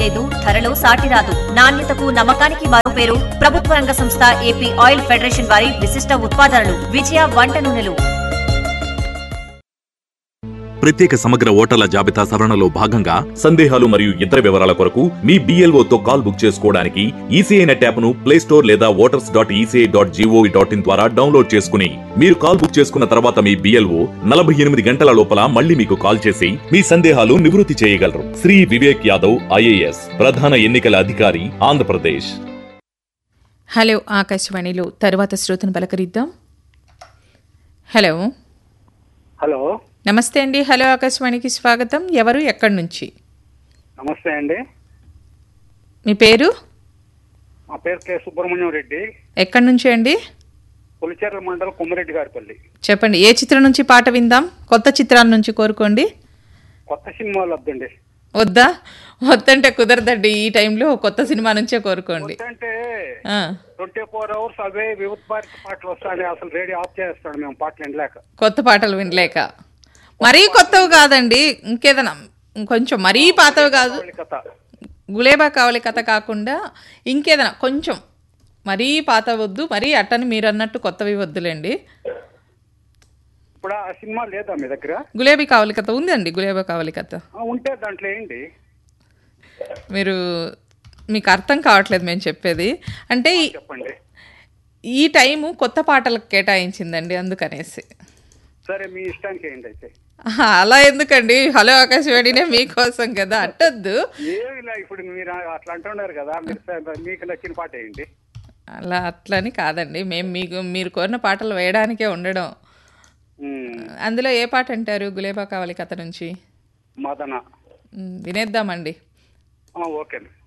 లేదు ధరలో సాటి రాదు నాణ్యతకు నమ్మకానికి మరో పేరు ప్రభుత్వ రంగ సంస్థ ఏపీ ఆయిల్ ఫెడరేషన్ వారి విశిష్ట ఉత్పాదనలు విజయ వంట నూనెలు ప్రత్యేక సమగ్ర ఓటర్ల జాబితా సవరణలో భాగంగా సందేహాలు మరియు ఇతర వివరాల కొరకు మీ BLO తో కాల్ బుక్ చేసుకోవడానికి ఈసీఐ నెట్ యాప్ను ప్లే స్టోర్ లేదా voters dot ECI dot GOV dot in ద్వారా డౌన్లోడ్ చేసుకుని మీరు కాల్ బుక్ చేసుకున్న తర్వాత మీ బిఎల్ఓ నలభై ఎనిమిది గంటల లోపల మళ్ళీ మీకు కాల్ చేసి మీ సందేహాలు నివృత్తి చేయగలరు శ్రీ వివేక్ యాదవ్ ఐఏఎస్ ప్రధాన ఎన్నికల అధికారి ఆంధ్రప్రదేశ్ హలో ఆకాశవాణిలో తరువాత శ్రోతను పలకరిద్దాం హలో హలో నమస్తే అండి హలో ఆకాశవాణికి స్వాగతం ఎవరు ఎక్కడి నుంచి నమస్తే అండి మీ పేరు మా పేరు కె సుబ్రహ్మణ్యం రెడ్డి ఎక్కడి నుంచి అండి పులిచెర్ల మండలం కొమ్మిరెడ్డి గారిపల్లి చెప్పండి ఏ చిత్రం నుంచి పాట విందాం కొత్త చిత్రాల నుంచి కోరుకోండి కొత్త సినిమాలు వద్దండి వద్దా వద్దంటే కుదరదండి ఈ టైంలో కొత్త సినిమా నుంచే కోరుకోండి అంటే ఆ, ట్వంటీ ఫోర్ అవర్స్ అవే వివిధ భారత పాటలు వస్తాయి అసలు రేడియో ఆఫ్ చేస్తాడు మేము పాటలు వినలేక కొత్త పాటలు వినలేక మరీ కొత్తవి కాదండి ఇంకేదైనా కొంచెం మరీ పాతవి కాదు వాళ్ళ కథ గులేబా కావాలి కథ కాకుండా ఇంకేదైనా కొంచెం మరీ పాత వద్దు మరీ అట్టని మీరు అన్నట్టు కొత్తవి వద్దులేండి ఇప్పుడు ఆ సినిమా లేదా మీ దగ్గర గులేబీ కావాలి కథ ఉందండి గులేబా కావాలి కథ ఆ, ఉంటే దాంట్లో ఏంటి మీరు మీకు అర్థం కావట్లేదు మేము చెప్పేది అంటే ఈ- చెప్పండి ఈ టైము కొత్త పాటలకు కేటాయించిందండి అందుకనేసి సరే మీ ఇష్టానికి ఏంటి అయితే ఆహా, అలా ఎందుకండి హలో ఆకాశవాణినే మీకోసం కదా అట్టద్దు ఏమి లే ఇప్పుడు మీరు అట్లా అంటున్నారు కదా మీరు స- మీకు నచ్చిన పాట ఏంటి అలా అట్లని కాదండి మేము మీకు మీరు కోరిన పాటలు వేయడానికే ఉండడం ఉమ్, అందులో ఏ పాట అంటారు గులేబా కావాలి కథ నుంచి మదన మ్, వినేద్దామండి ఆ, ఓకే